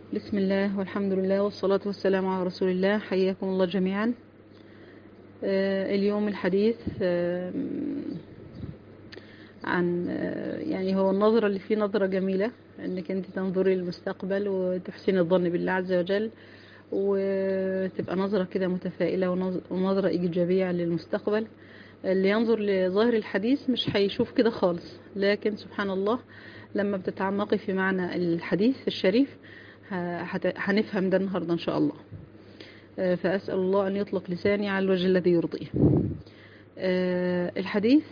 بسم الله والحمد لله والصلاة والسلام على رسول الله حياكم الله جميعا آه، اليوم الحديث آه، عن آه، يعني هو النظرة اللي فيه نظرة جميلة انك انت تنظري للمستقبل وتحسين الظن بالله عز وجل وتبقى نظرة كده متفائلة ونظ- ونظرة إيجابية للمستقبل اللي ينظر لظاهر الحديث مش هيشوف كده خالص لكن سبحان الله لما بتتعمقي في معنى الحديث الشريف ه- هت- هنفهم ده النهاردة إن شاء الله آه، فأسأل الله أن يطلق لساني على الوجه الذي يرضيه آه، الحديث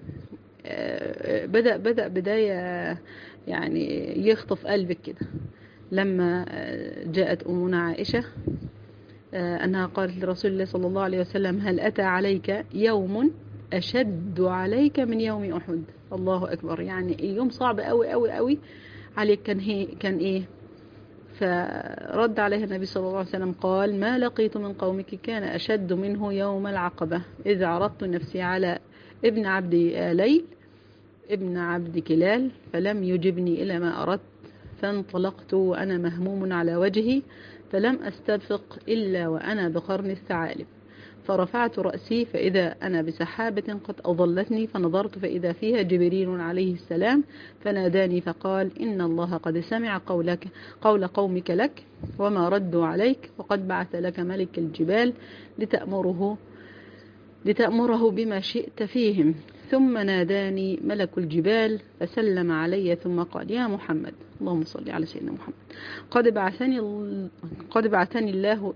آه، بدأ بدأ بداية يعني يخطف قلبك كده لما آه، جاءت أمنا عائشة آه، أنها قالت لرسول الله صلى الله عليه وسلم هل أتى عليك يوم أشد عليك من يوم أحد الله أكبر يعني يوم صعب أوي أوي أوي عليك كان هي كان إيه فرد عليها النبي صلى الله عليه وسلم قال ما لقيت من قومك كان أشد منه يوم العقبة إذ عرضت نفسي على ابن عبد ليل ابن عبد كلال فلم يجبني إلى ما أردت فانطلقت وأنا مهموم على وجهي فلم أستفق إلا وأنا بقرن الثعالب فرفعت رأسي فإذا أنا بسحابة قد أضلتني فنظرت فإذا فيها جبريل عليه السلام فناداني فقال إن الله قد سمع قولك قول قومك لك وما ردوا عليك وقد بعث لك ملك الجبال لتأمره لتأمره بما شئت فيهم ثم ناداني ملك الجبال فسلم علي ثم قال يا محمد اللهم صل على سيدنا محمد قد بعثني ال- قد بعثني الله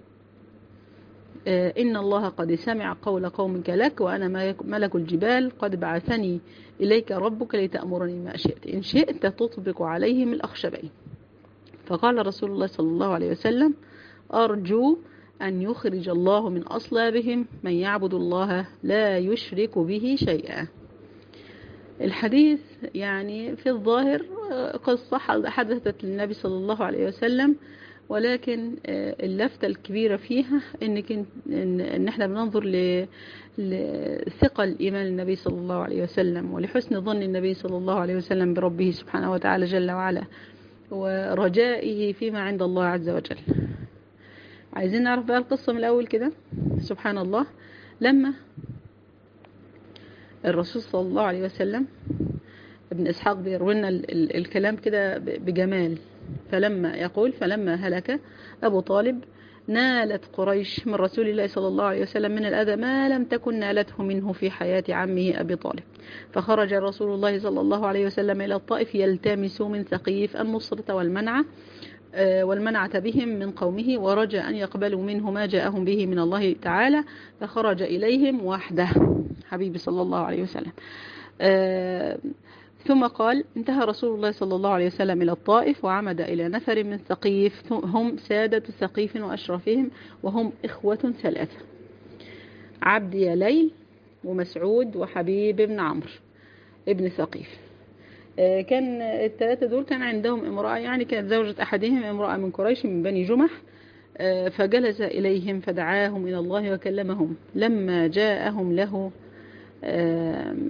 آه، إن الله قد سمع قول قومك لك وأنا ملك- ملك الجبال قد بعثني إليك ربك لتأمرني ما شئت إن شئت تطبق عليهم الأخشبين فقال رسول الله صلى الله عليه وسلم أرجو أن يخرج الله من أصلابهم من يعبد الله لا يشرك به شيئا الحديث يعني في الظاهر آه، قصة حدثت للنبي صلى الله عليه وسلم ولكن آه، اللفتة الكبيرة فيها انك إن- ان إن احنا بننظر ل- لثقل ايمان النبي صلى الله عليه وسلم ولحسن ظن النبي صلى الله عليه وسلم بربه سبحانه وتعالى جل وعلا ورجائه فيما عند الله عز وجل عايزين نعرف بقى القصة من الأول كده سبحان الله لما الرسول صلى الله عليه وسلم ابن إسحاق بيروي لنا ال- ال- الكلام كده ب- بجمال فلما يقول فلما هلك أبو طالب نالت قريش من رسول الله صلى الله عليه وسلم من الأذى ما لم تكن نالته منه في حياة عمه أبي طالب فخرج رسول الله صلى الله عليه وسلم إلى الطائف يلتمس من ثقيف النصرة والمنعة آه، والمنعة بهم من قومه ورجى أن يقبلوا منه ما جاءهم به من الله تعالى فخرج إليهم وحده حبيبي صلى الله عليه وسلم آه، ثم قال انتهى رسول الله صلى الله عليه وسلم إلى الطائف وعمد إلى نفر من ثقيف هم سادة ثقيف وأشرفهم وهم إخوة ثلاثة عبد يا ليل ومسعود وحبيب بن عمرو ابن ثقيف آه، كان الثلاثة دول كان عندهم امرأة يعني كانت زوجة أحدهم امرأة من قريش من بني جمح آه، فجلس إليهم فدعاهم إلى الله وكلمهم لما جاءهم له آم،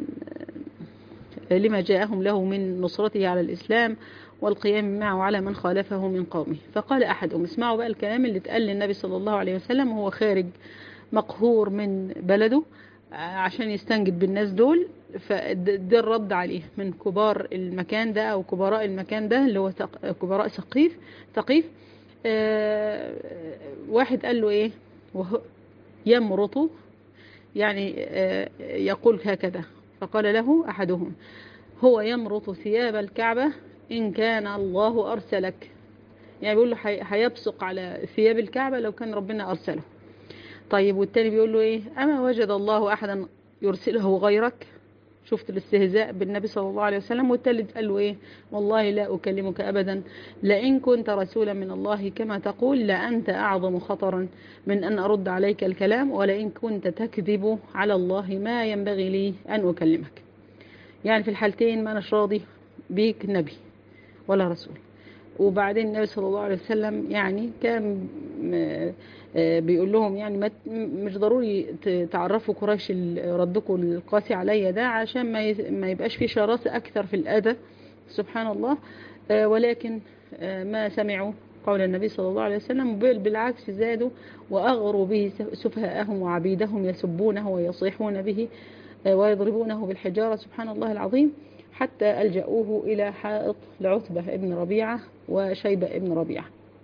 لما جاءهم له من نصرته على الإسلام والقيام معه على من خالفه من قومه فقال أحدهم اسمعوا بقى الكلام اللي اتقال للنبي صلى الله عليه وسلم وهو خارج مقهور من بلده آه، عشان يستنجد بالناس دول فده الرد عليه من كبار المكان ده أو كبراء المكان ده اللي هو ثق- كبراء ثقيف ثقيف آه، واحد قال له ايه وهو يمرط يعني آه، يقول هكذا فقال له أحدهم هو يمرط ثياب الكعبة إن كان الله أرسلك يعني بيقول له هي- هيبصق على ثياب الكعبة لو كان ربنا أرسله طيب والتاني بيقول له إيه أما وجد الله أحدا يرسله غيرك شفت الاستهزاء بالنبي صلى الله عليه وسلم والتالت قال له ايه والله لا أكلمك أبدا لئن كنت رسولا من الله كما تقول لأنت أعظم خطرا من أن أرد عليك الكلام ولئن كنت تكذب على الله ما ينبغي لي أن أكلمك يعني في الحالتين ما أناش راضي بيك نبي ولا رسول وبعدين النبي صلى الله عليه وسلم يعني كان م- آه، بيقول لهم يعني ما ت- مش ضروري ت- تعرفوا قريش ال- ردكم القاسي عليا ده عشان ما ي- ما يبقاش في شراسة أكثر في الأذى سبحان الله آه، ولكن آه، ما سمعوا قول النبي صلى الله عليه وسلم بل بالعكس زادوا وأغروا به سفهاءهم وعبيدهم يسبونه ويصيحون به ويضربونه بالحجارة سبحان الله العظيم حتى ألجأوه إلى حائط لعتبة ابن ربيعة وشيبة ابن ربيعة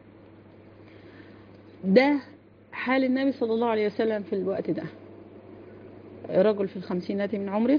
ده حال النبي صلى الله عليه وسلم في الوقت ده رجل في الخمسينات من عمره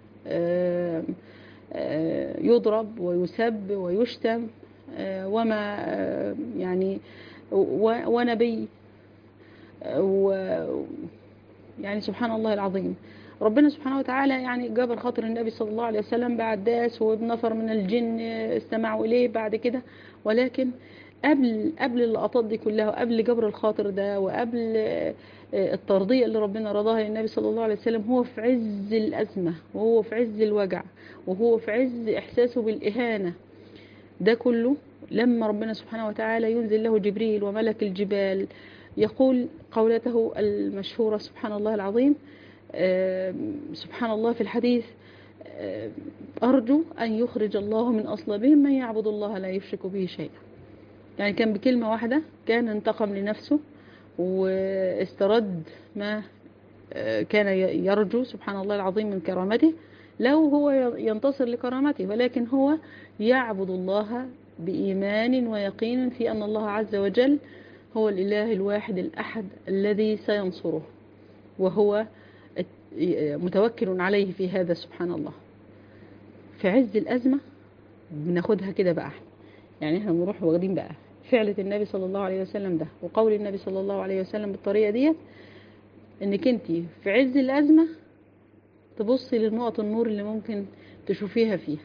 يضرب ويسب ويشتم وما يعني ونبي و يعني سبحان الله العظيم ربنا سبحانه وتعالى يعني جبر خاطر النبي صلى الله عليه وسلم بعد داس ونفر من الجن استمعوا إليه بعد كده ولكن قبل قبل اللقطات دي كلها وقبل جبر الخاطر ده وقبل الترضية اللي ربنا رضاها للنبي صلى الله عليه وسلم هو في عز الأزمة وهو في عز الوجع وهو في عز إحساسه بالإهانة ده كله لما ربنا سبحانه وتعالى ينزل له جبريل وملك الجبال يقول قولته المشهورة سبحان الله العظيم سبحان الله في الحديث أرجو أن يخرج الله من أصلابهم من يعبد الله لا يشرك به شيئا يعني كان بكلمة واحدة كان انتقم لنفسه واسترد ما كان يرجو سبحان الله العظيم من كرامته لو هو ينتصر لكرامته ولكن هو يعبد الله بإيمان ويقين في أن الله عز وجل هو الإله الواحد الأحد الذي سينصره وهو متوكل عليه في هذا سبحان الله في عز الأزمة بناخدها كده بقى يعني احنا بنروح واخدين بقى فعلة النبي صلى الله عليه وسلم ده وقول النبي صلى الله عليه وسلم بالطريقة ديت انك انت في عز الأزمة تبصي لنقط النور اللي ممكن تشوفيها فيها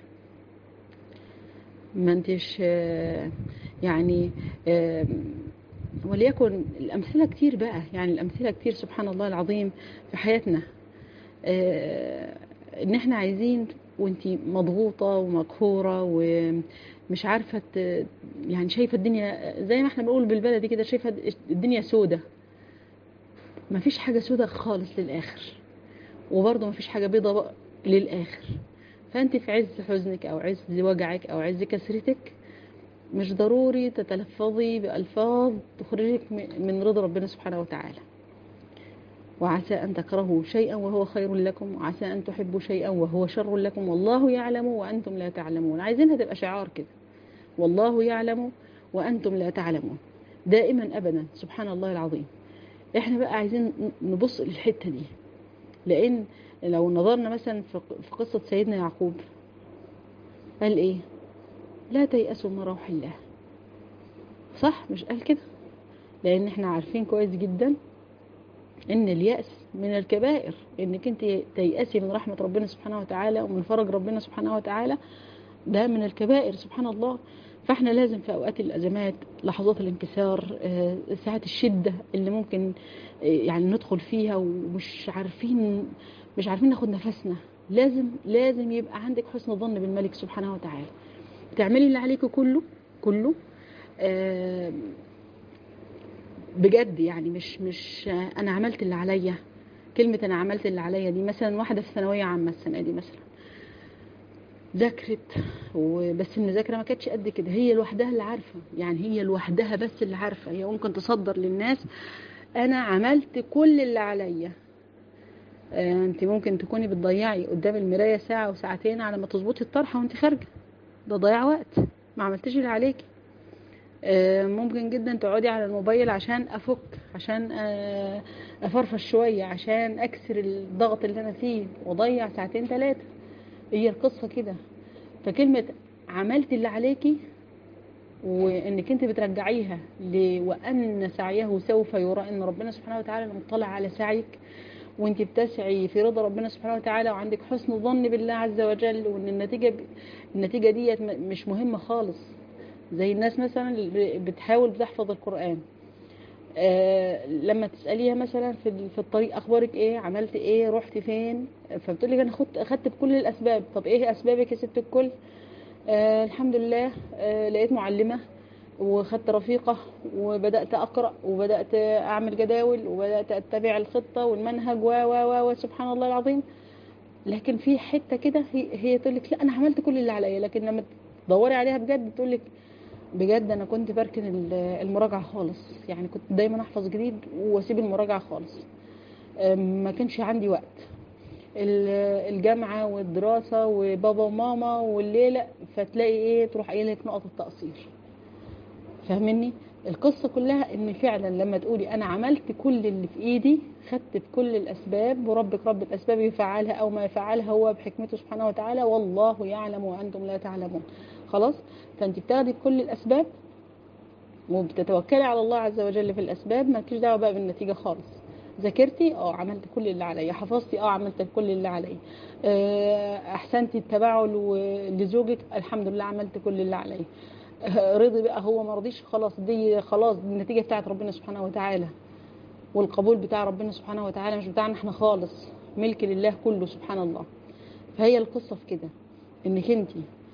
ما انتش يعني وليكن الأمثلة كتير بقى يعني الأمثلة كتير سبحان الله العظيم في حياتنا ان احنا عايزين وانتي مضغوطة ومقهورة ومش عارفة يعني شايفة الدنيا زي ما احنا بنقول بالبلدي كده شايفة الدنيا سودة مفيش حاجة سودة خالص للآخر وبرضه مفيش حاجة بيضة للآخر فانت في عز حزنك او عز وجعك او عز كسرتك مش ضروري تتلفظي بألفاظ تخرجك من رضا ربنا سبحانه وتعالى وعسى أن تكرهوا شيئا وهو خير لكم وعسى أن تحبوا شيئا وهو شر لكم والله يعلم وأنتم لا تعلمون عايزينها تبقى شعار كده والله يعلم وأنتم لا تعلمون دائما أبدا سبحان الله العظيم احنا بقى عايزين نبص للحتة دي لأن لو نظرنا مثلا في قصة سيدنا يعقوب قال ايه لا تيأسوا من روح الله صح مش قال كده لأن احنا عارفين كويس جدا ان اليأس من الكبائر انك انت تيأسي من رحمة ربنا سبحانه وتعالى ومن فرج ربنا سبحانه وتعالى ده من الكبائر سبحان الله فاحنا لازم في اوقات الازمات لحظات الانكسار ساعات الشدة اللي ممكن يعني ندخل فيها ومش عارفين مش عارفين ناخد نفسنا لازم لازم يبقى عندك حسن ظن بالملك سبحانه وتعالى تعملي اللي عليك كله كله بجد يعني مش مش انا عملت اللي عليا كلمة انا عملت اللي عليا دي مثلا واحدة في ثانوية عامة السنة دي مثلا ذاكرت وبس المذاكرة ما كانتش قد كده هي لوحدها اللي عارفة يعني هي لوحدها بس اللي عارفة هي ممكن تصدر للناس انا عملت كل اللي عليا انت ممكن تكوني بتضيعي قدام المراية ساعة وساعتين على ما تظبطي الطرحة وانت خارجة ده ضياع وقت ما عملتش اللي عليكي ممكن جدا تقعدي على الموبايل عشان افك عشان افرفش شوية عشان اكسر الضغط اللي انا فيه واضيع ساعتين ثلاثة هي القصة كده فكلمة عملت اللي عليكي وانك انت بترجعيها ل وان سعيه سوف يرى ان ربنا سبحانه وتعالى مطلع على سعيك وانت بتسعي في رضا ربنا سبحانه وتعالى وعندك حسن ظن بالله عز وجل وان النتيجة ب... النتيجة ديت مش مهمة خالص زي الناس مثلا اللي بتحاول بتحفظ القرآن آه لما تسأليها مثلا في في الطريق اخبارك ايه عملت ايه رحت فين فبتقول لك انا خدت اخدت بكل الاسباب طب ايه اسبابك يا ست الكل آه الحمد لله آه لقيت معلمة وخدت رفيقة وبدأت أقرأ وبدأت أعمل جداول وبدأت أتبع الخطة والمنهج و و و سبحان الله العظيم لكن في حتة كده هي, هي تقول لك لا أنا عملت كل اللي عليا لكن لما تدوري عليها بجد تقول لك بجد انا كنت بركن ال- المراجعه خالص يعني كنت دايما احفظ جديد واسيب المراجعه خالص أم، ما كانش عندي وقت ال- الجامعه والدراسه وبابا وماما والليله فتلاقي ايه تروح قايله لك نقط التقصير فاهمني القصه كلها ان فعلا لما تقولي انا عملت كل اللي في ايدي خدت بكل الاسباب وربك رب الاسباب يفعلها او ما يفعلها هو بحكمته سبحانه وتعالى والله يعلم وانتم لا تعلمون خلاص فانت بتاخدي بكل الاسباب وبتتوكلي على الله عز وجل في الاسباب مالكيش دعوه بقى بالنتيجه خالص ذاكرتي اه عملت كل اللي عليا حفظتي اه عملت كل اللي عليا آه، احسنتي التباعل و- لزوجك الحمد لله عملت كل اللي عليا آه، رضي بقى هو ما رضيش خلاص دي خلاص دي النتيجه بتاعت ربنا سبحانه وتعالى والقبول بتاع ربنا سبحانه وتعالى مش بتاعنا احنا خالص ملك لله كله سبحان الله فهي القصه في كده انك انت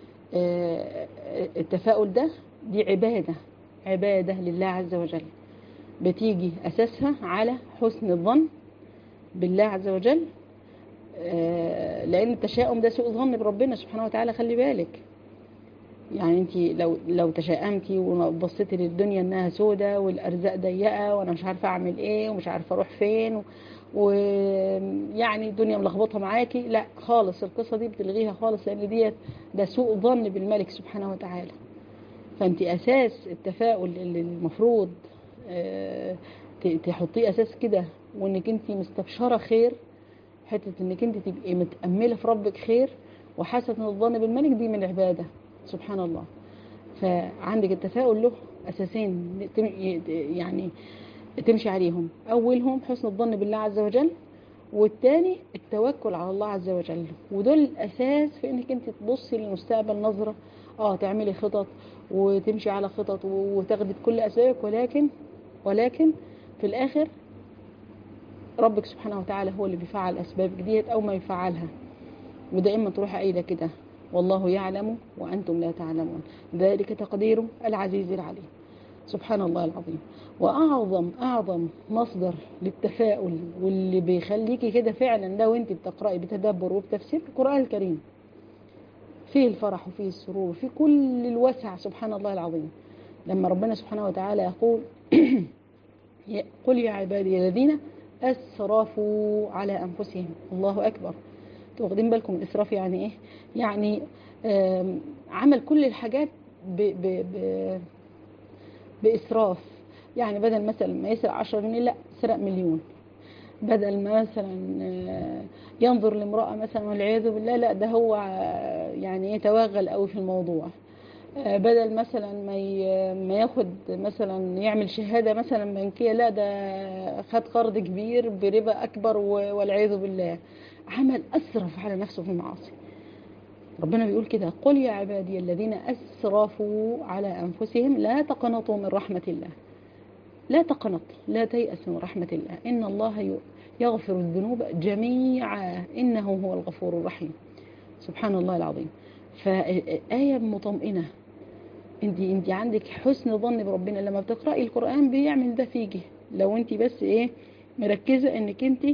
التفاؤل ده دي عباده عباده لله عز وجل بتيجي اساسها على حسن الظن بالله عز وجل آه، لان التشاؤم ده سوء ظن بربنا سبحانه وتعالى خلي بالك يعني انت لو لو تشائمتي وبصيتي للدنيا انها سودة والارزاق ضيقه وانا مش عارفه اعمل ايه ومش عارفه اروح فين ويعني الدنيا ملخبطه معاكي لا خالص القصه دي بتلغيها خالص لان ديت ده سوء ظن بالملك سبحانه وتعالى فانت اساس التفاؤل اللي المفروض آه، ت- تحطيه اساس كده وانك انت مستبشره خير حته انك انت تبقي متامله في ربك خير وحسنه الظن بالملك دي من العباده سبحان الله فعندك التفاؤل له اساسين تم- يعني تمشي عليهم اولهم حسن الظن بالله عز وجل والتاني التوكل على الله عز وجل ودول الاساس في انك انت تبصي للمستقبل نظره اه تعملي خطط وتمشي على خطط وتاخدي بكل اسبابك ولكن ولكن في الاخر ربك سبحانه وتعالى هو اللي بيفعل اسبابك ديت او ما يفعلها ودائما تروح قايله كده والله يعلم وانتم لا تعلمون ذلك تقدير العزيز العليم سبحان الله العظيم واعظم اعظم مصدر للتفاؤل واللي بيخليكي كده فعلا لو انت بتقراي بتدبر وبتفسير القران الكريم فيه الفرح وفيه السرور وفيه كل الوسع سبحان الله العظيم لما ربنا سبحانه وتعالى يقول يا- قل يا عبادي الذين اسرفوا على انفسهم الله اكبر انتوا واخدين بالكم الاسراف يعني ايه يعني آم، عمل كل الحاجات ب ب ب باسراف يعني بدل مثلا ما يسرق 10 جنيه لا سرق مليون بدل ما مثلا آه، ينظر لامرأة مثلا والعياذ بالله لا ده هو آه، يعني يتوغل قوي في الموضوع آه، بدل مثلا ما ي- ما ياخد مثلا يعمل شهادة مثلا بنكية لا ده خد قرض كبير بربا أكبر و- والعياذ بالله عمل أسرف على نفسه في المعاصي ربنا بيقول كده قل يا عبادي الذين أسرفوا على أنفسهم لا تقنطوا من رحمة الله لا تقنط لا تيأس من رحمة الله إن الله ي- يغفر الذنوب جميعا إنه هو الغفور الرحيم سبحان الله العظيم فآية مطمئنة انت انت عندك حسن ظن بربنا لما بتقرأي القرآن بيعمل ده فيكي لو انت بس ايه مركزة انك انت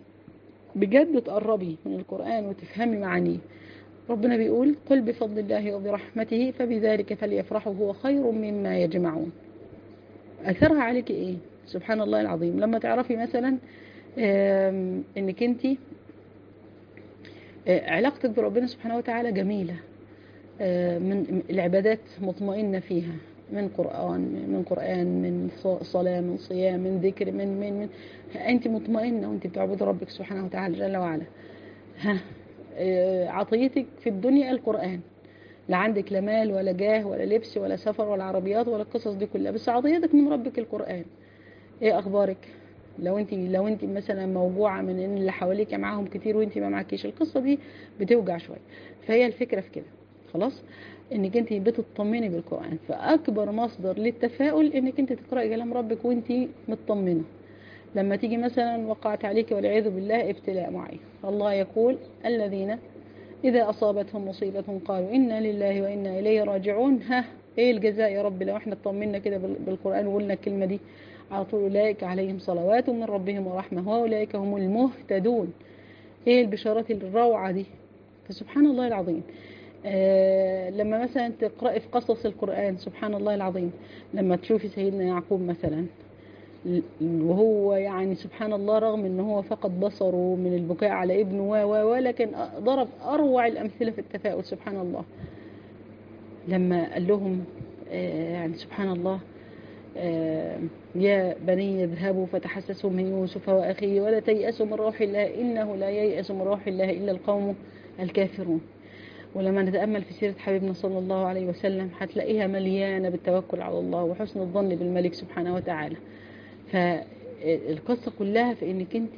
بجد تقربي من القرآن وتفهمي معانيه ربنا بيقول قل بفضل الله وبرحمته فبذلك فليفرحوا هو خير مما يجمعون أثرها عليك إيه سبحان الله العظيم لما تعرفي مثلا آم، إنك أنت علاقتك بربنا سبحانه وتعالى جميلة آه، من العبادات مطمئنة فيها من قرآن من قرآن من ص- صلاة من صيام من ذكر من من من أنت مطمئنة وأنت بتعبدي ربك سبحانه وتعالى جل وعلا ها آه، عطيتك في الدنيا القرآن لا عندك لا مال ولا جاه ولا لبس ولا سفر ولا عربيات ولا القصص دي كلها بس عطيتك من ربك القرآن ايه اخبارك لو انت لو انت مثلا موجوعه من ان اللي حواليك معاهم كتير وانت ما معكيش القصه دي بتوجع شويه فهي الفكره في كده خلاص انك انت بتطمني بالقران فاكبر مصدر للتفاؤل انك انت تقراي كلام ربك وانت مطمنه لما تيجي مثلا وقعت عليك والعياذ بالله ابتلاء معين الله يقول الذين إذا أصابتهم مصيبة قالوا إنا لله وإنا إليه راجعون ها إيه الجزاء يا رب لو إحنا اطمنا كده بال- بالقرآن وقلنا الكلمة دي على طول أولئك عليهم صلوات من ربهم ورحمة وأولئك هم المهتدون إيه البشارات الروعة دي فسبحان الله العظيم آه، لما مثلا تقرأي في قصص القرآن سبحان الله العظيم لما تشوفي سيدنا يعقوب مثلا ل- وهو يعني سبحان الله رغم ان هو فقد بصره من البكاء على ابنه و و ولكن ضرب اروع الامثله في التفاؤل سبحان الله لما قال لهم آه، يعني سبحان الله آه، يا بني اذهبوا فتحسسوا من يوسف واخيه ولا تيأسوا من روح الله انه لا ييأس من روح الله الا القوم الكافرون ولما نتأمل في سيرة حبيبنا صلى الله عليه وسلم هتلاقيها مليانة بالتوكل على الله وحسن الظن بالملك سبحانه وتعالى فالقصة كلها في انك انت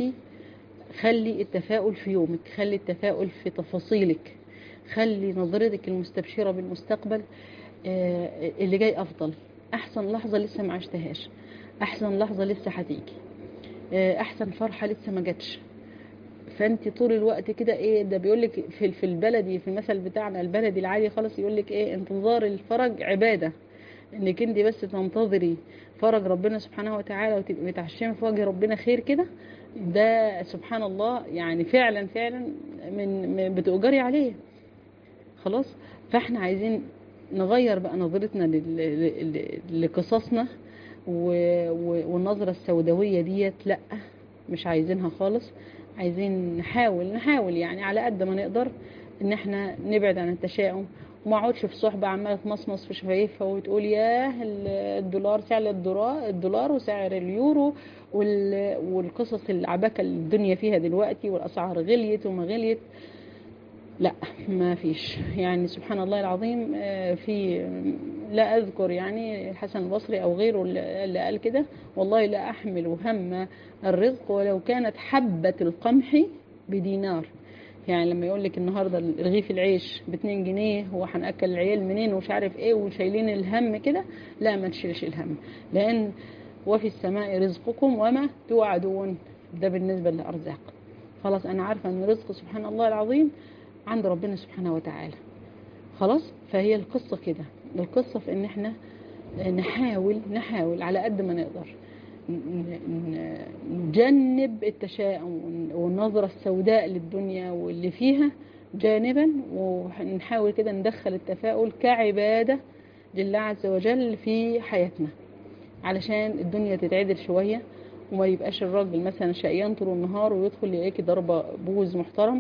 خلي التفاؤل في يومك خلي التفاؤل في تفاصيلك خلي نظرتك المستبشرة بالمستقبل آه، اللي جاي افضل احسن لحظة لسه ما عشتهاش احسن لحظة لسه هتيجي آه، احسن فرحة لسه ما جاتش فانت طول الوقت كده ايه ده بيقول لك في في البلدي في المثل بتاعنا البلدي العالي خالص يقول لك ايه انتظار الفرج عباده انك انت بس تنتظري فرج ربنا سبحانه وتعالى وتبقي متعشمه في وجه ربنا خير كده ده سبحان الله يعني فعلا فعلا من, من بتؤجري عليه خلاص فاحنا عايزين نغير بقى نظرتنا لل- لل- لقصصنا و- و- والنظرة السوداوية ديت لا مش عايزينها خالص عايزين نحاول نحاول يعني على قد ما نقدر ان احنا نبعد عن التشاؤم وما اقعدش في صحبة عمالة تمصمص في شفايفها وتقول ياه الدولار سعر الدولار الدولار وسعر اليورو وال- والقصص العباكة اللي الدنيا فيها دلوقتي والاسعار غليت وما غليت لا ما فيش يعني سبحان الله العظيم آه، في لا أذكر يعني الحسن البصري أو غيره اللي اللي قال كده والله لا أحمل هم الرزق ولو كانت حبة القمح بدينار يعني لما يقول لك النهارده رغيف العيش ب 2 جنيه هو هناكل العيال منين ومش عارف ايه وشايلين الهم كده لا ما تشيلش الهم لان وفي السماء رزقكم وما توعدون ده بالنسبه للارزاق خلاص انا عارفه ان رزق سبحان الله العظيم عند ربنا سبحانه وتعالى خلاص فهي القصة كده القصة في ان احنا نحاول نحاول على قد ما نقدر ن- ن- نجنب التشاؤم والنظرة السوداء للدنيا واللي فيها جانبا ونحاول كده ندخل التفاؤل كعبادة لله عز وجل في حياتنا علشان الدنيا تتعدل شوية وما يبقاش الراجل مثلا شقيان طول النهار ويدخل يلاقيكي ضربة بوز محترم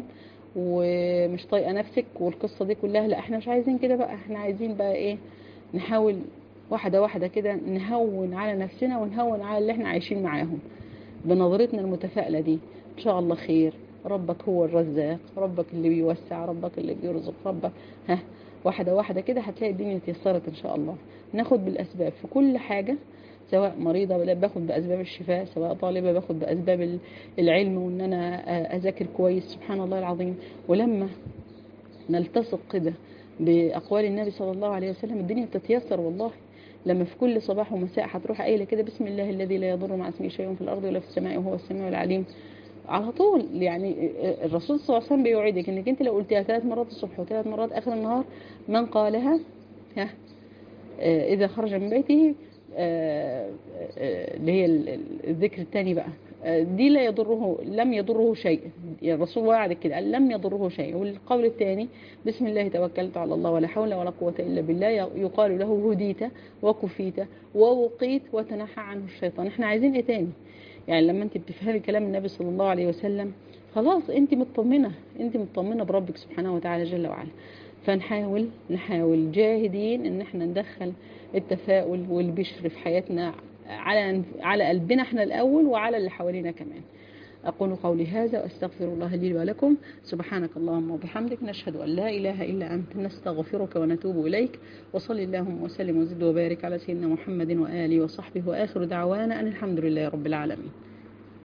ومش طايقة نفسك والقصة دي كلها لا احنا مش عايزين كده بقى احنا عايزين بقى ايه نحاول واحدة واحدة كده نهون على نفسنا ونهون على اللي احنا عايشين معاهم بنظرتنا المتفائلة دي ان شاء الله خير ربك هو الرزاق ربك اللي بيوسع ربك اللي بيرزق ربك ها واحدة واحدة كده هتلاقي الدنيا اتيسرت ان شاء الله ناخد بالاسباب في كل حاجة سواء مريضة ولا باخد بأسباب الشفاء سواء طالبة باخد بأسباب ال- العلم وإن أنا أذاكر كويس سبحان الله العظيم ولما نلتصق كده بأقوال النبي صلى الله عليه وسلم الدنيا بتتيسر والله لما في كل صباح ومساء هتروح قايله كده بسم الله الذي لا يضر مع اسمه شيء في الارض ولا في السماء وهو السميع العليم على طول يعني الرسول صلى الله عليه وسلم بيوعدك انك انت لو قلتيها ثلاث مرات الصبح وثلاث مرات اخر النهار من قالها ها آه، اذا خرج من بيته آه، آه، اللي هي ال- ال- الذكر الثاني بقى آه، دي لا يضره لم يضره شيء يعني الرسول وعدك كده قال لم يضره شيء والقول الثاني بسم الله توكلت على الله ولا حول ولا قوة إلا بالله يقال له هديت وكفيت ووقيت وتنحى عنه الشيطان احنا عايزين ايه تاني يعني لما انت بتفهمي كلام النبي صلى الله عليه وسلم خلاص انت مطمنة انت مطمنة بربك سبحانه وتعالى جل وعلا فنحاول نحاول جاهدين ان احنا ندخل التفاؤل والبشر في حياتنا على على قلبنا احنا الاول وعلى اللي حوالينا كمان أقول قولي هذا وأستغفر الله لي ولكم سبحانك اللهم وبحمدك نشهد أن لا إله إلا أنت نستغفرك ونتوب إليك وصل اللهم وسلم وزد وبارك على سيدنا محمد وآله وصحبه وآخر دعوانا أن الحمد لله رب العالمين